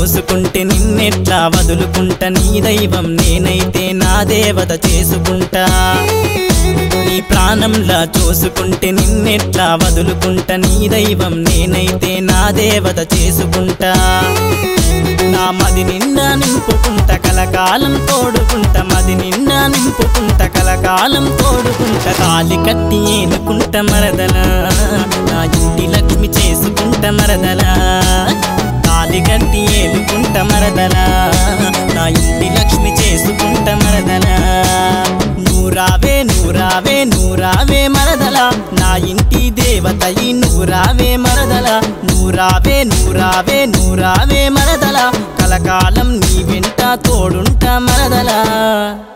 చూసుకుంటే నిన్నెట్లా వదులుకుంటా నీ దైవం నేనైతే నా దేవత చేసుకుంటా నీ ప్రాణంలా చూసుకుంటే నిన్నెట్లా వదులుకుంటా నీ దైవం నేనైతే నా దేవత చేసుకుంటా నా మది నిండా నింపుకుంట కలకాలం తోడుకుంట మది నిండా నింపుకుంట కలకాలం తోడుకుంట కాలి కట్టి ఏలుకుంట మరదలా నా ఇంటి లక్ష్మి చేసుకుంట మరదలా కాలి కట్టి ఏలుకుంట మరదలా నా ఇంటి లక్ష్మి చేసుకుంట మరదలా నూరావే నూరావే నూరావే మరదలా నా ఇంటి దేవతయి నూరావే మరదలా నూరావే నూరావే నూరావే మరదలా కలకాలం నీ వెంట తోడుంటా మరదలా